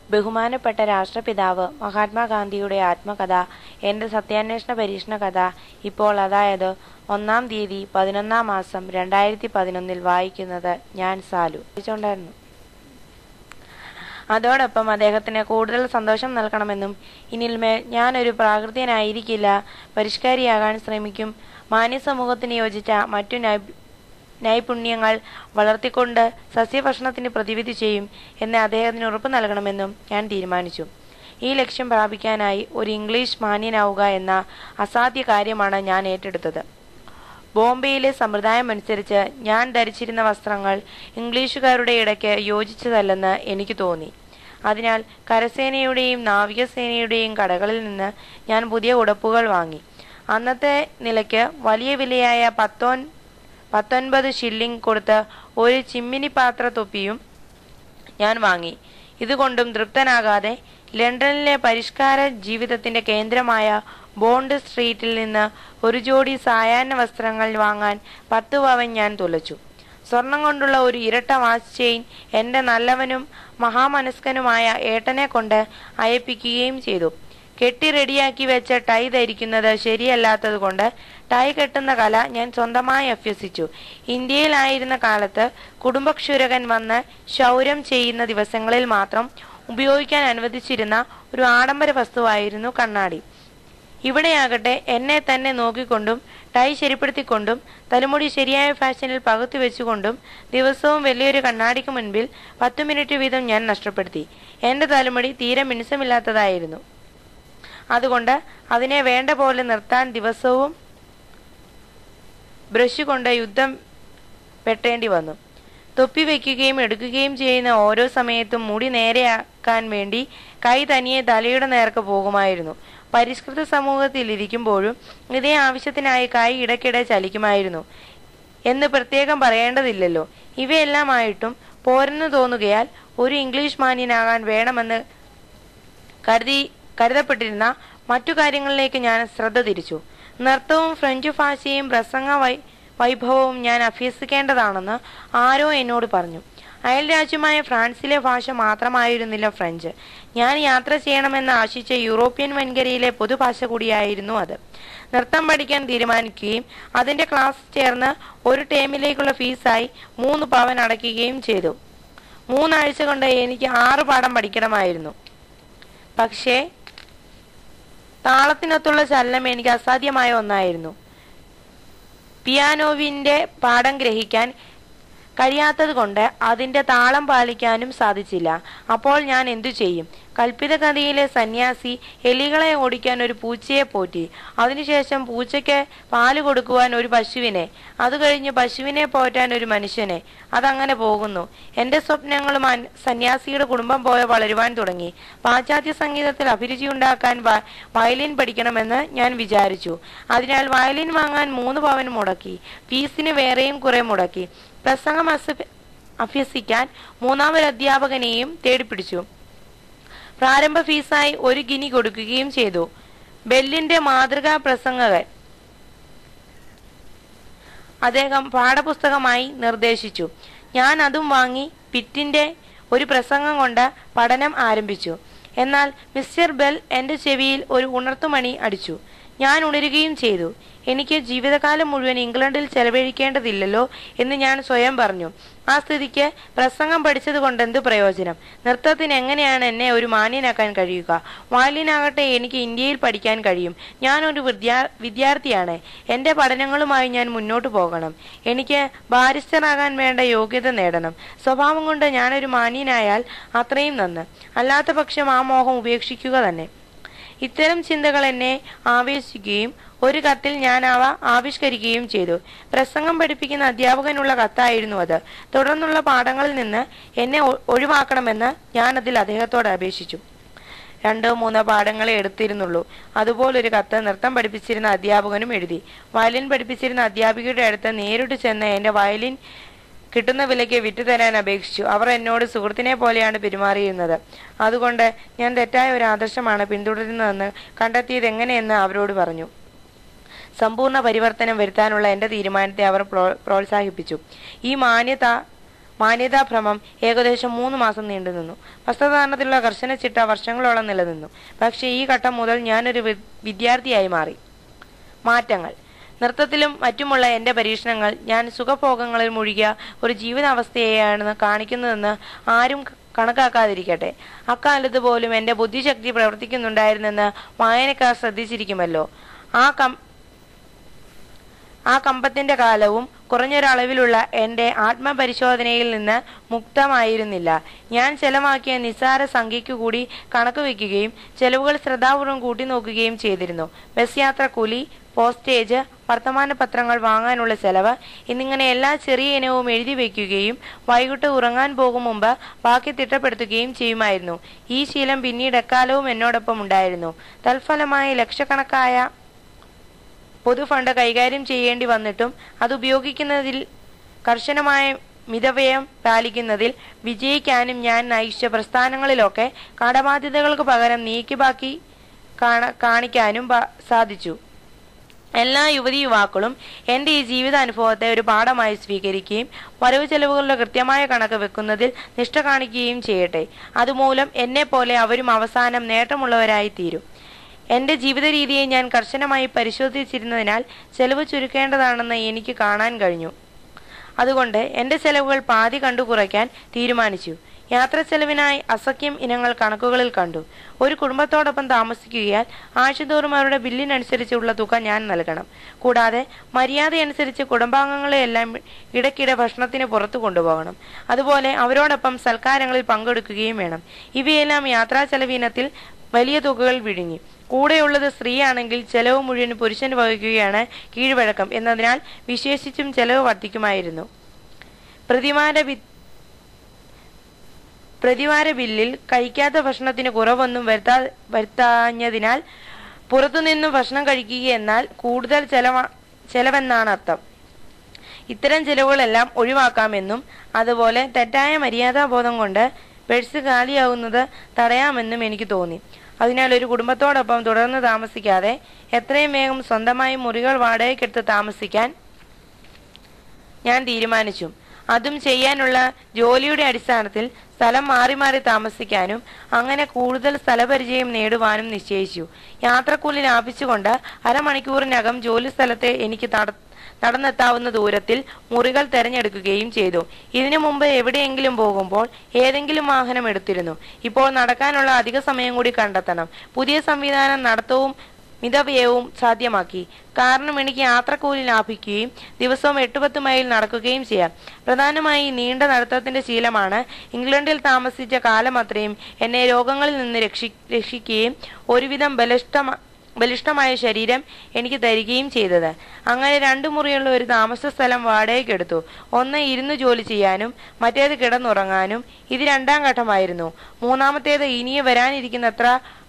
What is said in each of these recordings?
ബഹുമാനപ്പെട്ട രാഷ്ട്രപിതാവ് മഹാത്മാഗാന്ധിയുടെ ആത്മകഥ എൻ്റെ സത്യാന്വേഷണ പരീക്ഷണ കഥ ഇപ്പോൾ അതായത് ഒന്നാം തീയതി പതിനൊന്നാം മാസം രണ്ടായിരത്തി പതിനൊന്നിൽ വായിക്കുന്നത് ഞാൻ സാലു വായിച്ചുകൊണ്ടായിരുന്നു അതോടൊപ്പം അദ്ദേഹത്തിന് കൂടുതൽ സന്തോഷം നൽകണമെന്നും ഇനിൽമേൽ ഞാനൊരു പ്രാകൃത്യനായിരിക്കില്ല പരിഷ്കാരിയാകാൻ ശ്രമിക്കും മാന്യസമൂഹത്തിന് യോജിച്ച മറ്റു നൈപ് നൈപുണ്യങ്ങൾ വളർത്തിക്കൊണ്ട് സസ്യഭക്ഷണത്തിന് പ്രതിവിധി ചെയ്യും എന്ന് അദ്ദേഹത്തിന് ഉറപ്പ് നൽകണമെന്നും ഞാൻ തീരുമാനിച്ചു ഈ ലക്ഷ്യം പ്രാപിക്കാനായി ഒരു ഇംഗ്ലീഷ് മാന്യനാവുക എന്ന അസാധ്യ കാര്യമാണ് ഞാൻ ഏറ്റെടുത്തത് ബോംബെയിലെ സമ്പ്രദായമനുസരിച്ച് ഞാൻ ധരിച്ചിരുന്ന വസ്ത്രങ്ങൾ ഇംഗ്ലീഷുകാരുടെ ഇടയ്ക്ക് യോജിച്ചതല്ലെന്ന് എനിക്ക് തോന്നി അതിനാൽ കരസേനയുടെയും നാവികസേനയുടെയും കടകളിൽ നിന്ന് ഞാൻ പുതിയ ഉടുപ്പുകൾ വാങ്ങി അന്നത്തെ നിലയ്ക്ക് വലിയ വിലയായ പത്തോൻ പത്തൊൻപത് ഷില്ലിംഗ് കൊടുത്ത് ഒരു ചിമ്മിനി പാത്ര തൊപ്പിയും ഞാൻ വാങ്ങി ഇതുകൊണ്ടും തൃപ്തനാകാതെ ലണ്ടനിലെ പരിഷ്കാര ജീവിതത്തിന്റെ കേന്ദ്രമായ ബോണ്ട് സ്ട്രീറ്റിൽ നിന്ന് ഒരു ജോഡി സായാഹ്ന വസ്ത്രങ്ങൾ വാങ്ങാൻ പത്ത് പവൻ ഞാൻ തുലച്ചു സ്വർണം കൊണ്ടുള്ള ഒരു ഇരട്ട വാച്ച് ചെയിൻ എൻ്റെ നല്ലവനും മഹാമനസ്കനുമായ ഏട്ടനെ കൊണ്ട് അയപ്പിക്കുകയും ചെയ്തു കെട്ടി റെഡിയാക്കി വെച്ച ടൈ ധരിക്കുന്നത് ശരിയല്ലാത്തതുകൊണ്ട് ടൈ കെട്ടുന്ന കല ഞാൻ സ്വന്തമായി അഭ്യസിച്ചു ഇന്ത്യയിലായിരുന്ന കാലത്ത് കുടുംബക്ഷുരകൻ വന്ന് ക്ഷൗരം ചെയ്യുന്ന ദിവസങ്ങളിൽ മാത്രം ഉപയോഗിക്കാൻ അനുവദിച്ചിരുന്ന ഒരു ആഡംബര വസ്തുവായിരുന്നു കണ്ണാടി ഇവിടെയാകട്ടെ എന്നെ തന്നെ നോക്കിക്കൊണ്ടും ടൈ ശരിപ്പെടുത്തിക്കൊണ്ടും തലമുടി ശരിയായ ഫാഷനിൽ പകുത്തി വെച്ചുകൊണ്ടും ദിവസവും വലിയൊരു കണ്ണാടിക്ക് മുൻപിൽ പത്തു മിനിറ്റ് വീതം ഞാൻ നഷ്ടപ്പെടുത്തി എൻ്റെ തലമുടി തീരെ മിനുസമില്ലാത്തതായിരുന്നു അതുകൊണ്ട് അതിനെ വേണ്ട പോലെ നിർത്താൻ ദിവസവും ബ്രഷ് കൊണ്ട് യുദ്ധം വെട്ടേണ്ടി വന്നു തൊപ്പി വയ്ക്കുകയും എടുക്കുകയും ചെയ്യുന്ന ഓരോ സമയത്തും മുടി നേരെയാക്കാൻ വേണ്ടി കൈ തനിയെ തലയുടെ നേർക്ക് പോകുമായിരുന്നു പരിഷ്കൃത സമൂഹത്തിൽ ഇരിക്കുമ്പോഴും ഇതേ ആവശ്യത്തിനായി കൈ ഇടയ്ക്കിടെ ചലിക്കുമായിരുന്നു എന്ന് പ്രത്യേകം പറയേണ്ടതില്ലല്ലോ ഇവയെല്ലാമായിട്ടും പോരെന്ന് തോന്നുകയാൽ ഒരു ഇംഗ്ലീഷ് മാന്യനാകാൻ വേണമെന്ന് കരുതി കരുതപ്പെട്ടിരുന്ന മറ്റു കാര്യങ്ങളിലേക്ക് ഞാൻ ശ്രദ്ധ തിരിച്ചു നൃത്തവും ഫ്രഞ്ച് ഭാഷയും പ്രസംഗ വൈ വൈഭവവും ഞാൻ അഭ്യസിക്കേണ്ടതാണെന്ന് ആരോ എന്നോട് പറഞ്ഞു അയൽ രാജ്യമായ ഫ്രാൻസിലെ ഭാഷ മാത്രമായിരുന്നില്ല ഫ്രഞ്ച് ഞാൻ യാത്ര ചെയ്യണമെന്ന് ആശിച്ച യൂറോപ്യൻ വൻകരയിലെ പൊതുഭാഷ കൂടിയായിരുന്നു അത് നൃത്തം പഠിക്കാൻ തീരുമാനിക്കുകയും അതിന്റെ ക്ലാസ് ചേർന്ന് ഒരു ടേമിലേക്കുള്ള ഫീസായി മൂന്ന് പവൻ അടയ്ക്കുകയും ചെയ്തു മൂന്നാഴ്ച കൊണ്ട് എനിക്ക് ആറ് പാഠം പഠിക്കണമായിരുന്നു പക്ഷേ താളത്തിനൊത്തുള്ള ചലനം എനിക്ക് അസാധ്യമായ ഒന്നായിരുന്നു പിയാനോവിന്റെ പാഠം ഗ്രഹിക്കാൻ കഴിയാത്തത് കൊണ്ട് അതിന്റെ താളം പാലിക്കാനും സാധിച്ചില്ല അപ്പോൾ ഞാൻ എന്തു ചെയ്യും കൽപ്പിത കഥയിലെ സന്യാസി എലികളെ ഓടിക്കാൻ ഒരു പൂച്ചയെ പോറ്റി അതിനുശേഷം പൂച്ചയ്ക്ക് പാല് കൊടുക്കുവാൻ ഒരു പശുവിനെ അത് കഴിഞ്ഞ് പശുവിനെ പോറ്റാൻ ഒരു മനുഷ്യനെ അതങ്ങനെ പോകുന്നു എന്റെ സ്വപ്നങ്ങളും അൻ- സന്യാസിയുടെ കുടുംബം പോലെ വളരുവാൻ തുടങ്ങി പാശ്ചാത്യ സംഗീതത്തിൽ അഭിരുചി ഉണ്ടാക്കാൻ വ- വയലിൻ പഠിക്കണമെന്ന് ഞാൻ വിചാരിച്ചു അതിനാൽ വയലിൻ വാങ്ങാൻ മൂന്ന് പവൻ മുടക്കി ഫീസിന് വേറെയും കുറെ മുടക്കി പ്രസംഗം അസ- അഭ്യസിക്കാൻ മൂന്നാമൊരു അധ്യാപകനെയും തേടിപ്പിടിച്ചു പ്രാരംഭ ഫീസായി ഒരു ഗിനി കൊടുക്കുകയും ചെയ്തു ബെല്ലിന്റെ മാതൃകാ പ്രസംഗകൻ അദ്ദേഹം പാഠപുസ്തകമായി നിർദ്ദേശിച്ചു ഞാൻ അതും വാങ്ങി പിറ്റിന്റെ ഒരു പ്രസംഗം കൊണ്ട് പഠനം ആരംഭിച്ചു എന്നാൽ മിസ്റ്റർ ബെൽ എന്റെ ചെവിയിൽ ഒരു ഉണർത്തുമണി അടിച്ചു ഞാൻ ഉണരുകയും ചെയ്തു എനിക്ക് ജീവിതകാലം മുഴുവൻ ഇംഗ്ലണ്ടിൽ ചെലവഴിക്കേണ്ടതില്ലല്ലോ എന്ന് ഞാൻ സ്വയം പറഞ്ഞു ആ സ്ഥിതിക്ക് പ്രസംഗം പഠിച്ചത് കൊണ്ട് എന്ത് പ്രയോജനം നൃത്തത്തിന് എങ്ങനെയാണ് എന്നെ ഒരു മാന്യനാക്കാൻ കഴിയുക വാലിനാകട്ടെ എനിക്ക് ഇന്ത്യയിൽ പഠിക്കാൻ കഴിയും ഞാനൊരു വിദ്യാ വിദ്യാർത്ഥിയാണ് എൻ്റെ പഠനങ്ങളുമായി ഞാൻ മുന്നോട്ട് പോകണം എനിക്ക് ബാരിസ്റ്ററാകാൻ വേണ്ട യോഗ്യത നേടണം സ്വഭാവം കൊണ്ട് ഞാനൊരു മാന്യനായാൽ അത്രയും നന്ന് അല്ലാത്ത പക്ഷം ആ മോഹം ഉപേക്ഷിക്കുക തന്നെ ഇത്തരം ചിന്തകൾ എന്നെ ആവേശിക്കുകയും ഒരു കത്തിൽ ഞാൻ അവ ആവിഷ്കരിക്കുകയും ചെയ്തു പ്രസംഗം പഠിപ്പിക്കുന്ന അധ്യാപകനുള്ള കത്തായിരുന്നു അത് തുടർന്നുള്ള പാഠങ്ങളിൽ നിന്ന് എന്നെ ഒ- ഒഴിവാക്കണമെന്ന് ഞാൻ അതിൽ അദ്ദേഹത്തോട് അപേക്ഷിച്ചു രണ്ടോ മൂന്നോ പാഠങ്ങളെ എടുത്തിരുന്നുള്ളൂ അതുപോലൊരു കത്ത് നൃത്തം പഠിപ്പിച്ചിരുന്ന അധ്യാപകനും എഴുതി വയലിൻ പഠിപ്പിച്ചിരുന്ന അധ്യാപികയുടെ അടുത്ത് നേരിട്ട് ചെന്ന് എന്റെ വയലിൻ കിട്ടുന്ന വിലയ്ക്ക് വിറ്റു തരാൻ അപേക്ഷിച്ചു അവർ എന്നോട് സുഹൃത്തിനെ പോലെയാണ് പെരുമാറിയിരുന്നത് അതുകൊണ്ട് ഞാൻ തെറ്റായ ഒരു ആദർശമാണ് പിന്തുടരുന്നതെന്ന് കണ്ടെത്തിയത് എങ്ങനെയെന്ന് അവരോട് പറഞ്ഞു സമ്പൂർണ്ണ പരിവർത്തനം വരുത്താനുള്ള എന്റെ തീരുമാനത്തെ അവർ പ്രോ- പ്രോത്സാഹിപ്പിച്ചു ഈ മാന്യത മാന്യതാഭ്രമം ഏകദേശം മൂന്ന് മാസം നീണ്ടുനിന്നു വസ്ത്രധാരണത്തിലുള്ള കർശന ചിട്ട വർഷങ്ങളോളം നിലനിന്നു പക്ഷേ ഈ ഘട്ടം മുതൽ ഞാനൊരു വി- വിദ്യാർത്ഥിയായി മാറി മാറ്റങ്ങൾ നൃത്തത്തിലും മറ്റുമുള്ള എൻ്റെ പരീക്ഷണങ്ങൾ ഞാൻ സുഖഭോഗങ്ങളിൽ മുഴുകിയ ഒരു ജീവിതാവസ്ഥയെയാണ് കാണിക്കുന്നതെന്ന് ആരും ക- കണക്കാക്കാതിരിക്കട്ടെ അക്കാലത്ത് പോലും എൻ്റെ ബുദ്ധിശക്തി പ്രവർത്തിക്കുന്നുണ്ടായിരുന്നെന്ന് വായനക്കാർ ശ്രദ്ധിച്ചിരിക്കുമല്ലോ ആ കം ആ കമ്പത്തിന്റെ കാലവും കുറഞ്ഞൊരളവിലുള്ള എൻ്റെ ആത്മപരിശോധനയിൽ നിന്ന് മുക്തമായിരുന്നില്ല ഞാൻ ചെലവാക്കിയ നിസ്സാര സംഖ്യയ്ക്കു കൂടി കണക്ക് വയ്ക്കുകയും ചെലവുകൾ ശ്രദ്ധാപൂർവം കൂട്ടി നോക്കുകയും ചെയ്തിരുന്നു ബസ് യാത്ര കൂലി പോസ്റ്റേജ് വർത്തമാന പത്രങ്ങൾ വാങ്ങാനുള്ള ചെലവ് എന്നിങ്ങനെ എല്ലാ ചെറിയ ഇനവും എഴുതി വയ്ക്കുകയും വൈകിട്ട് ഉറങ്ങാൻ പോകും മുമ്പ് ബാക്കി തിട്ടപ്പെടുത്തുകയും ചെയ്യുമായിരുന്നു ഈ ശീലം പിന്നീട് എക്കാലവും എന്നോടൊപ്പം ഉണ്ടായിരുന്നു തൽഫലമായി ലക്ഷക്കണക്കായ പൊതുഫണ്ട് കൈകാര്യം ചെയ്യേണ്ടി വന്നിട്ടും അത് ഉപയോഗിക്കുന്നതിൽ കർശനമായ മിതവ്യയം പാലിക്കുന്നതിൽ വിജയിക്കാനും ഞാൻ നയിച്ച പ്രസ്ഥാനങ്ങളിലൊക്കെ കടബാധ്യതകൾക്ക് പകരം നീക്കിബാക്കി കാണ- കാണിക്കാനും പ- സാധിച്ചു എല്ലാ യുവതി യുവാക്കളും എൻ്റെ ഈ ജീവിതാനുഭവത്തെ ഒരു പാഠമായി സ്വീകരിക്കുകയും വരവ് ചെലവുകളുടെ കൃത്യമായ കണക്ക് വെക്കുന്നതിൽ നിഷ്ഠ കാണിക്കുകയും ചെയ്യട്ടെ അതുമൂലം എന്നെ പോലെ അവരും അവസാനം നേട്ടമുള്ളവരായി തീരും എൻ്റെ ജീവിത രീതിയെ ഞാൻ കർശനമായി പരിശോധിച്ചിരുന്നതിനാൽ ചെലവ് ചുരുക്കേണ്ടതാണെന്ന് എനിക്ക് കാണാൻ കഴിഞ്ഞു അതുകൊണ്ട് എൻ്റെ ചെലവുകൾ പാതി കണ്ടു കുറയ്ക്കാൻ തീരുമാനിച്ചു യാത്രാ ചെലവിനായി അസഖ്യം ഇനങ്ങൾ കണക്കുകളിൽ കണ്ടു ഒരു കുടുംബത്തോടൊപ്പം താമസിക്കുകയാൽ ആഴ്ചതോറും അവരുടെ ബില്ലിനനുസരിച്ചുള്ള തുക ഞാൻ നൽകണം കൂടാതെ മര്യാദയനുസരിച്ച് കുടുംബാംഗങ്ങളെയെല്ലാം ഇടയ്ക്കിടെ ഭക്ഷണത്തിന് പുറത്തു കൊണ്ടുപോകണം അതുപോലെ അവരോടൊപ്പം സൽക്കാരങ്ങളിൽ പങ്കെടുക്കുകയും വേണം ഇവയെല്ലാം യാത്രാ ചെലവിനത്തിൽ വലിയ തുകകൾ വിഴുങ്ങി കൂടെയുള്ളത് സ്ത്രീയാണെങ്കിൽ ചെലവ് മുഴുവൻ പുരുഷൻ വഹിക്കുകയാണ് കീഴ്വഴക്കം എന്നതിനാൽ വിശേഷിച്ചും ചെലവ് വർദ്ധിക്കുമായിരുന്നു പ്രതിമാര വി- പ്രതിവാര ബില്ലിൽ കഴിക്കാത്ത ഭക്ഷണത്തിന് കുറവൊന്നും വരുത്താ വരുത്താഞ്ഞതിനാൽ പുറത്തുനിന്നും ഭക്ഷണം കഴിക്കുക എന്നാൽ കൂടുതൽ ചെലവ ചെലവെന്നാണ് അർത്ഥം ഇത്തരം ചെലവുകളെല്ലാം ഒഴിവാക്കാമെന്നും അതുപോലെ തെറ്റായ മര്യാദാബോധം കൊണ്ട് പേഴ്സ് കാലിയാവുന്നത് തടയാമെന്നും എനിക്ക് തോന്നി അതിനാൽ ഒരു കുടുംബത്തോടൊപ്പം തുടർന്ന് താമസിക്കാതെ എത്രയും വേഗം സ്വന്തമായി മുറികൾ വാടകയ്ക്കെടുത്ത് താമസിക്കാൻ ഞാൻ തീരുമാനിച്ചു അതും ചെയ്യാനുള്ള ജോലിയുടെ അടിസ്ഥാനത്തിൽ സ്ഥലം മാറി മാറി താമസിക്കാനും അങ്ങനെ കൂടുതൽ സ്ഥലപരിചയം നേടുവാനും നിശ്ചയിച്ചു യാത്രക്കൂലി ലാഭിച്ചുകൊണ്ട് അരമണിക്കൂറിനകം ജോലി സ്ഥലത്തെ എനിക്ക് നട നടന്നെത്താവുന്ന ദൂരത്തിൽ മുറികൾ തെരഞ്ഞെടുക്കുകയും ചെയ്തു ഇതിനു മുമ്പ് എവിടെയെങ്കിലും പോകുമ്പോൾ ഏതെങ്കിലും വാഹനം എടുത്തിരുന്നു ഇപ്പോൾ നടക്കാനുള്ള അധിക സമയം കൂടി കണ്ടെത്തണം പുതിയ സംവിധാനം നടത്തവും മിതവ്യയവും സാധ്യമാക്കി കാരണം എനിക്ക് യാത്രക്കൂലി ലാഭിക്കുകയും ദിവസവും എട്ട് പത്ത് മൈൽ നടക്കുകയും ചെയ്യാം പ്രധാനമായി ഈ നീണ്ട നടത്തത്തിന്റെ ശീലമാണ് ഇംഗ്ലണ്ടിൽ താമസിച്ച കാലം അത്രയും എന്നെ രോഗങ്ങളിൽ നിന്ന് രക്ഷി രക്ഷിക്കുകയും ഒരുവിധം ബലിഷ്ടമ ബലിഷ്ടമായ ശരീരം എനിക്ക് തരികയും ചെയ്തത് അങ്ങനെ രണ്ടു മുറിയുള്ള ഒരു താമസ സ്ഥലം വാടകയ്ക്കെടുത്തു ഒന്ന് ഇരുന്ന് ജോലി ചെയ്യാനും മറ്റേത് കിടന്നുറങ്ങാനും ഇത് രണ്ടാം ഘട്ടമായിരുന്നു മൂന്നാമത്തേത് ഇനിയും വരാനിരിക്കുന്നത്ര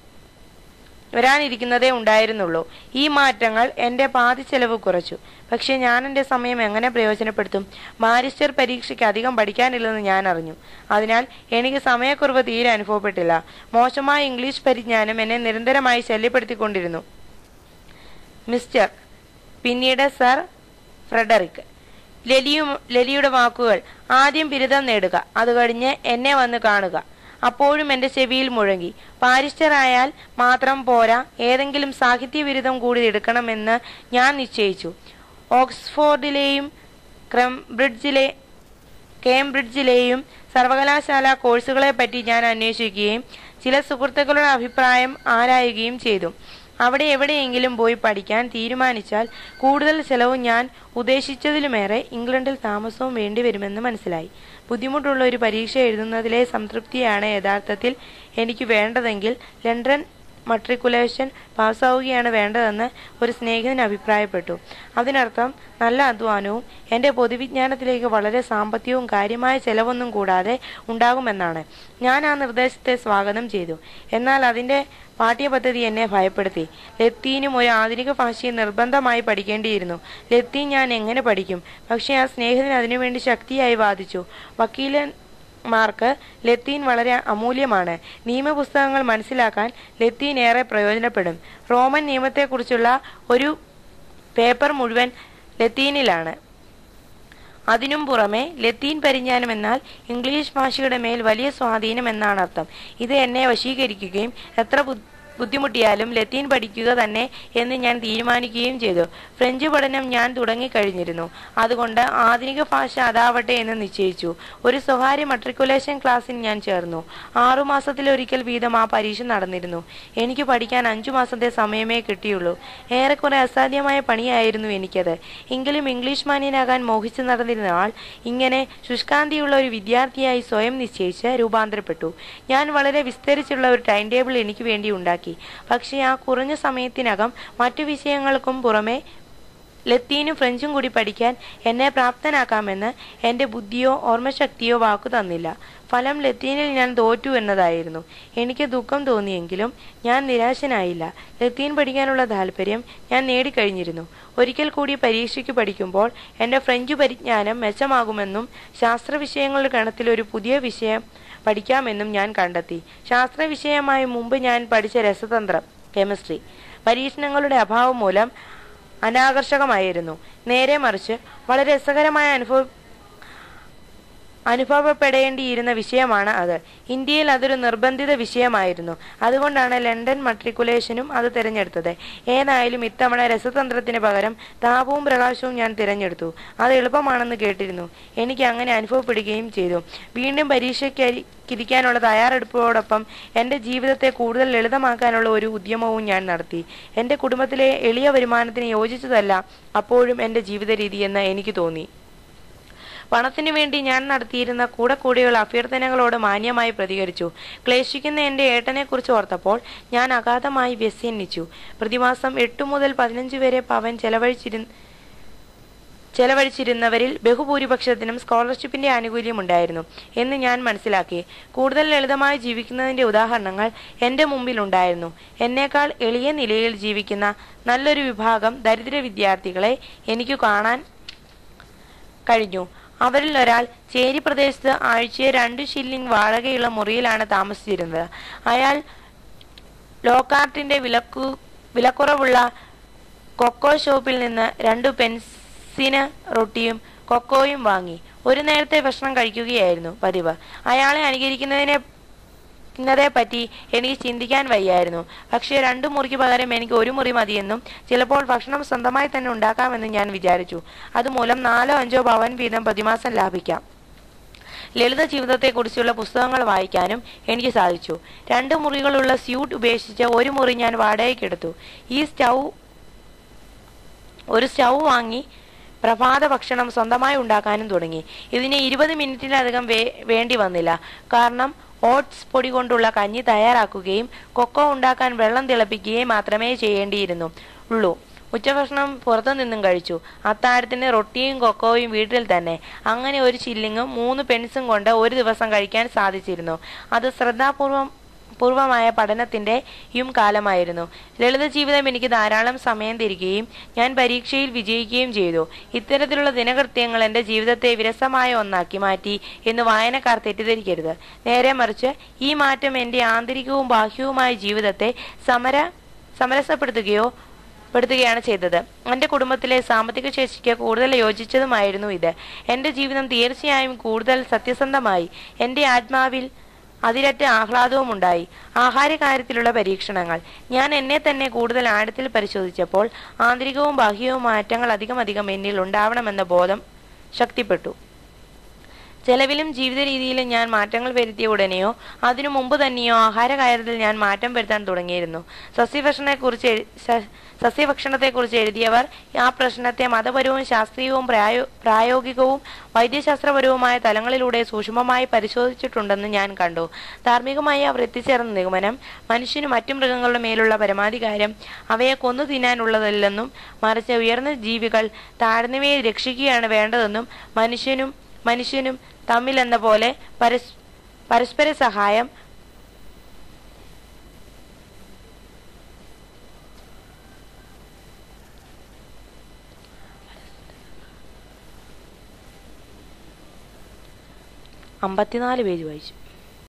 വരാനിരിക്കുന്നതേ ഉണ്ടായിരുന്നുള്ളൂ ഈ മാറ്റങ്ങൾ എൻ്റെ പാതി ചെലവ് കുറച്ചു പക്ഷേ ഞാൻ എൻ്റെ സമയം എങ്ങനെ പ്രയോജനപ്പെടുത്തും ബാരിസ്റ്റർ പരീക്ഷയ്ക്ക് അധികം പഠിക്കാനില്ലെന്ന് ഞാൻ അറിഞ്ഞു അതിനാൽ എനിക്ക് സമയക്കുറവ് തീരെ അനുഭവപ്പെട്ടില്ല മോശമായ ഇംഗ്ലീഷ് പരിജ്ഞാനം എന്നെ നിരന്തരമായി ശല്യപ്പെടുത്തിക്കൊണ്ടിരുന്നു മിസ്റ്റർ പിന്നീട് സർ ഫ്രെഡറിക് ലലിയും ലലിയുടെ വാക്കുകൾ ആദ്യം ബിരുദം നേടുക അത് കഴിഞ്ഞ് എന്നെ വന്ന് കാണുക അപ്പോഴും എൻ്റെ ചെവിയിൽ മുഴങ്ങി പാരിസ്റ്ററായാൽ മാത്രം പോരാ ഏതെങ്കിലും സാഹിത്യ ബിരുദം കൂടി എടുക്കണമെന്ന് ഞാൻ നിശ്ചയിച്ചു ഓക്സ്ഫോർഡിലെയും ക്രംബ്രിഡ്ജിലെ കേംബ്രിഡ്ജിലെയും സർവകലാശാല കോഴ്സുകളെ പറ്റി ഞാൻ അന്വേഷിക്കുകയും ചില സുഹൃത്തുക്കളുടെ അഭിപ്രായം ആരായുകയും ചെയ്തു അവിടെ എവിടെയെങ്കിലും പോയി പഠിക്കാൻ തീരുമാനിച്ചാൽ കൂടുതൽ ചെലവ് ഞാൻ ഉദ്ദേശിച്ചതിലുമേറെ ഇംഗ്ലണ്ടിൽ താമസവും വേണ്ടിവരുമെന്ന് മനസ്സിലായി ബുദ്ധിമുട്ടുള്ള ഒരു പരീക്ഷ എഴുതുന്നതിലെ സംതൃപ്തിയാണ് യഥാർത്ഥത്തിൽ എനിക്ക് വേണ്ടതെങ്കിൽ ലണ്ടൻ മട്രിക്കുലേഷൻ പാസ്സാവുകയാണ് വേണ്ടതെന്ന് ഒരു സ്നേഹിതൻ അഭിപ്രായപ്പെട്ടു അതിനർത്ഥം നല്ല അധ്വാനവും എൻ്റെ പൊതുവിജ്ഞാനത്തിലേക്ക് വളരെ സാമ്പത്തികവും കാര്യമായ ചെലവൊന്നും കൂടാതെ ഉണ്ടാകുമെന്നാണ് ഞാൻ ആ നിർദ്ദേശത്തെ സ്വാഗതം ചെയ്തു എന്നാൽ അതിൻ്റെ പാഠ്യപദ്ധതി എന്നെ ഭയപ്പെടുത്തി ലത്തീനും ഒരു ആധുനിക ഭാഷയെ നിർബന്ധമായി പഠിക്കേണ്ടിയിരുന്നു ലത്തീൻ ഞാൻ എങ്ങനെ പഠിക്കും പക്ഷേ ആ സ്നേഹിതൻ അതിനുവേണ്ടി ശക്തിയായി വാദിച്ചു വക്കീലൻ മാർക്ക് ലത്തീൻ വളരെ അമൂല്യമാണ് നിയമപുസ്തകങ്ങൾ മനസ്സിലാക്കാൻ ലത്തീൻ ഏറെ പ്രയോജനപ്പെടും റോമൻ നിയമത്തെക്കുറിച്ചുള്ള ഒരു പേപ്പർ മുഴുവൻ ലത്തീനിലാണ് അതിനും പുറമെ ലത്തീൻ പരിജ്ഞാനം എന്നാൽ ഇംഗ്ലീഷ് ഭാഷയുടെ മേൽ വലിയ സ്വാധീനം എന്നാണ് അർത്ഥം ഇത് എന്നെ വശീകരിക്കുകയും എത്ര ബു- ബുദ്ധിമുട്ടിയാലും ലത്തീൻ പഠിക്കുക തന്നെ എന്ന് ഞാൻ തീരുമാനിക്കുകയും ചെയ്തു ഫ്രഞ്ച് പഠനം ഞാൻ തുടങ്ങിക്കഴിഞ്ഞിരുന്നു അതുകൊണ്ട് ആധുനിക ഭാഷ അതാവട്ടെ എന്ന് നിശ്ചയിച്ചു ഒരു സ്വകാര്യ മട്രിക്കുലേഷൻ ക്ലാസ്സിൽ ഞാൻ ചേർന്നു ആറുമാസത്തിലൊരിക്കൽ വീതം ആ പരീക്ഷ നടന്നിരുന്നു എനിക്ക് പഠിക്കാൻ അഞ്ചു മാസത്തെ സമയമേ കിട്ടിയുള്ളൂ ഏറെക്കുറെ അസാധ്യമായ പണിയായിരുന്നു എനിക്കത് എങ്കിലും ഇംഗ്ലീഷ് മാന്യനാകാൻ മോഹിച്ചു നടന്നിരുന്ന ആൾ ഇങ്ങനെ ശുഷ്കാന്തിയുള്ള ഒരു വിദ്യാർത്ഥിയായി സ്വയം നിശ്ചയിച്ച് രൂപാന്തരപ്പെട്ടു ഞാൻ വളരെ വിസ്തരിച്ചുള്ള ഒരു ടൈം ടേബിൾ എനിക്ക് വേണ്ടി ഉണ്ടാക്കി പക്ഷേ ആ കുറഞ്ഞ സമയത്തിനകം മറ്റു വിഷയങ്ങൾക്കും പുറമെ ലത്തീനും ഫ്രഞ്ചും കൂടി പഠിക്കാൻ എന്നെ പ്രാപ്തനാക്കാമെന്ന് എൻ്റെ ബുദ്ധിയോ ഓർമ്മശക്തിയോ വാക്കു തന്നില്ല ഫലം ലത്തീനിൽ ഞാൻ തോറ്റു എന്നതായിരുന്നു എനിക്ക് ദുഃഖം തോന്നിയെങ്കിലും ഞാൻ നിരാശനായില്ല ലത്തീൻ പഠിക്കാനുള്ള താല്പര്യം ഞാൻ നേടിക്കഴിഞ്ഞിരുന്നു ഒരിക്കൽ കൂടി പരീക്ഷയ്ക്ക് പഠിക്കുമ്പോൾ എൻ്റെ ഫ്രഞ്ച് പരിജ്ഞാനം മെച്ചമാകുമെന്നും ശാസ്ത്ര വിഷയങ്ങളുടെ ഗണത്തിൽ ഒരു പുതിയ വിഷയം പഠിക്കാമെന്നും ഞാൻ കണ്ടെത്തി ശാസ്ത്ര വിഷയമായി മുമ്പ് ഞാൻ പഠിച്ച രസതന്ത്രം കെമിസ്ട്രി പരീക്ഷണങ്ങളുടെ അഭാവം മൂലം അനാകർഷകമായിരുന്നു നേരെ മറിച്ച് വളരെ രസകരമായ അനുഭവ അനുഭവപ്പെടേണ്ടിയിരുന്ന വിഷയമാണ് അത് ഇന്ത്യയിൽ അതൊരു നിർബന്ധിത വിഷയമായിരുന്നു അതുകൊണ്ടാണ് ലണ്ടൻ മട്രിക്കുലേഷനും അത് തിരഞ്ഞെടുത്തത് ഏതായാലും ഇത്തവണ രസതന്ത്രത്തിന് പകരം താപവും പ്രകാശവും ഞാൻ തിരഞ്ഞെടുത്തു അത് എളുപ്പമാണെന്ന് കേട്ടിരുന്നു എനിക്ക് അങ്ങനെ അനുഭവപ്പെടുകയും ചെയ്തു വീണ്ടും പരീക്ഷയ്ക്കിരിക്കാനുള്ള തയ്യാറെടുപ്പോടൊപ്പം എൻ്റെ ജീവിതത്തെ കൂടുതൽ ലളിതമാക്കാനുള്ള ഒരു ഉദ്യമവും ഞാൻ നടത്തി എൻ്റെ കുടുംബത്തിലെ എളിയ വരുമാനത്തിന് യോജിച്ചതല്ല അപ്പോഴും എൻ്റെ ജീവിത രീതി എന്ന് എനിക്ക് തോന്നി പണത്തിനു വേണ്ടി ഞാൻ നടത്തിയിരുന്ന കൂടെ കൂടിയുള്ള അഭ്യർത്ഥനകളോട് മാന്യമായി പ്രതികരിച്ചു ക്ലേശിക്കുന്ന എൻ്റെ ഏട്ടനെക്കുറിച്ച് ഓർത്തപ്പോൾ ഞാൻ അഗാധമായി വ്യസനിച്ചു പ്രതിമാസം എട്ടു മുതൽ പതിനഞ്ച് വരെ പവൻ ചെലവഴിച്ചിരുന്ന ചെലവഴിച്ചിരുന്നവരിൽ ബഹുഭൂരിപക്ഷത്തിനും സ്കോളർഷിപ്പിന്റെ ആനുകൂല്യമുണ്ടായിരുന്നു എന്ന് ഞാൻ മനസ്സിലാക്കി കൂടുതൽ ലളിതമായി ജീവിക്കുന്നതിന്റെ ഉദാഹരണങ്ങൾ എൻ്റെ മുമ്പിലുണ്ടായിരുന്നു എന്നേക്കാൾ എളിയ നിലയിൽ ജീവിക്കുന്ന നല്ലൊരു വിഭാഗം ദരിദ്ര വിദ്യാർത്ഥികളെ എനിക്ക് കാണാൻ കഴിഞ്ഞു അവരിൽ ഒരാൾ ചേരി പ്രദേശത്ത് ആഴ്ചയെ രണ്ട് ഷില്ലിംഗ് വാടകയുള്ള മുറിയിലാണ് താമസിച്ചിരുന്നത് അയാൾ ലോക്കാർട്ടിന്റെ വിലക്കു വിലക്കുറവുള്ള കൊക്കോ ഷോപ്പിൽ നിന്ന് രണ്ടു പെൻസിന് റൊട്ടിയും കൊക്കോയും വാങ്ങി ഒരു നേരത്തെ ഭക്ഷണം കഴിക്കുകയായിരുന്നു പതിവ് അയാളെ അനുകരിക്കുന്നതിനെ ന്നതെ പറ്റി എനിക്ക് ചിന്തിക്കാൻ വയ്യായിരുന്നു പക്ഷേ രണ്ടു മുറിക്ക് പകരം എനിക്ക് ഒരു മുറി മതിയെന്നും ചിലപ്പോൾ ഭക്ഷണം സ്വന്തമായി തന്നെ ഉണ്ടാക്കാമെന്നും ഞാൻ വിചാരിച്ചു അതുമൂലം നാലോ അഞ്ചോ പവൻ വീതം പ്രതിമാസം ലാഭിക്കാം ലളിത ജീവിതത്തെക്കുറിച്ചുള്ള പുസ്തകങ്ങൾ വായിക്കാനും എനിക്ക് സാധിച്ചു രണ്ട് മുറികളുള്ള സ്യൂട്ട് ഉപേക്ഷിച്ച് ഒരു മുറി ഞാൻ വാടകയ്ക്കെടുത്തു ഈ സ്റ്റൗ ഒരു സ്റ്റൗ വാങ്ങി പ്രഭാത ഭക്ഷണം സ്വന്തമായി ഉണ്ടാക്കാനും തുടങ്ങി ഇതിന് ഇരുപത് മിനിറ്റിലധികം വേ വേണ്ടി വന്നില്ല കാരണം ഓട്സ് പൊടി കൊണ്ടുള്ള കഞ്ഞി തയ്യാറാക്കുകയും കൊക്കോ ഉണ്ടാക്കാൻ വെള്ളം തിളപ്പിക്കുകയും മാത്രമേ ചെയ്യേണ്ടിയിരുന്നു ഉള്ളൂ ഉച്ചഭക്ഷണം പുറത്തു നിന്നും കഴിച്ചു അത്താഴത്തിന് റൊട്ടിയും കൊക്കോയും വീട്ടിൽ തന്നെ അങ്ങനെ ഒരു ചില്ലിങ്ങും മൂന്ന് പെൻസും കൊണ്ട് ഒരു ദിവസം കഴിക്കാൻ സാധിച്ചിരുന്നു അത് ശ്രദ്ധാപൂർവം പൂർവമായ പഠനത്തിന്റെയും കാലമായിരുന്നു ലളിത ജീവിതം എനിക്ക് ധാരാളം സമയം തരികയും ഞാൻ പരീക്ഷയിൽ വിജയിക്കുകയും ചെയ്തു ഇത്തരത്തിലുള്ള ദിനകൃത്യങ്ങൾ എൻ്റെ ജീവിതത്തെ വിരസമായ ഒന്നാക്കി മാറ്റി എന്ന് വായനക്കാർ തെറ്റിദ്ധരിക്കരുത് നേരെ മറിച്ച് ഈ മാറ്റം എൻ്റെ ആന്തരികവും ബാഹ്യവുമായ ജീവിതത്തെ സമര സമരസപ്പെടുത്തുകയോ പെടുത്തുകയാണ് ചെയ്തത് എൻ്റെ കുടുംബത്തിലെ സാമ്പത്തിക ശേഷിക്ക് കൂടുതൽ യോജിച്ചതുമായിരുന്നു ഇത് എൻ്റെ ജീവിതം തീർച്ചയായും കൂടുതൽ സത്യസന്ധമായി എൻ്റെ ആത്മാവിൽ അതിരറ്റ ആഹ്ലാദവും ഉണ്ടായി ആഹാരകാര്യത്തിലുള്ള പരീക്ഷണങ്ങൾ ഞാൻ എന്നെ തന്നെ കൂടുതൽ ആഴത്തിൽ പരിശോധിച്ചപ്പോൾ ആന്തരികവും ബാഹ്യവും മാറ്റങ്ങൾ അധികം അധികം എന്നിൽ ഉണ്ടാവണമെന്ന ബോധം ശക്തിപ്പെട്ടു ചെലവിലും ജീവിത രീതിയിലും ഞാൻ മാറ്റങ്ങൾ വരുത്തിയ ഉടനെയോ അതിനു മുമ്പ് തന്നെയോ ആഹാര കാര്യത്തിൽ ഞാൻ മാറ്റം വരുത്താൻ തുടങ്ങിയിരുന്നു സസ്യഭക്ഷണത്തെക്കുറിച്ച് എഴു- സ- സസ്യഭക്ഷണത്തെക്കുറിച്ച് എഴുതിയവർ ആ പ്രശ്നത്തെ മതപരവും ശാസ്ത്രീയവും പ്രായോ പ്രായോഗികവും വൈദ്യശാസ്ത്രപരവുമായ തലങ്ങളിലൂടെ സൂക്ഷ്മമായി പരിശോധിച്ചിട്ടുണ്ടെന്ന് ഞാൻ കണ്ടു ധാർമ്മികമായി അവർ എത്തിച്ചേർന്ന നിഗമനം മനുഷ്യന് മറ്റു മൃഗങ്ങളുടെ മേലുള്ള പരമാധികാരം അവയെ കൊന്നു തിന്നാനുള്ളതല്ലെന്നും മറിച്ച് ഉയർന്ന ജീവികൾ താഴ്ന്നവയെ രക്ഷിക്കുകയാണ് വേണ്ടതെന്നും മനുഷ്യനും മനുഷ്യനും തമ്മിലെന്ന പോലെ പരസ് പരസ്പര സഹായം അമ്പത്തിനാല് പേജ് വായിച്ചു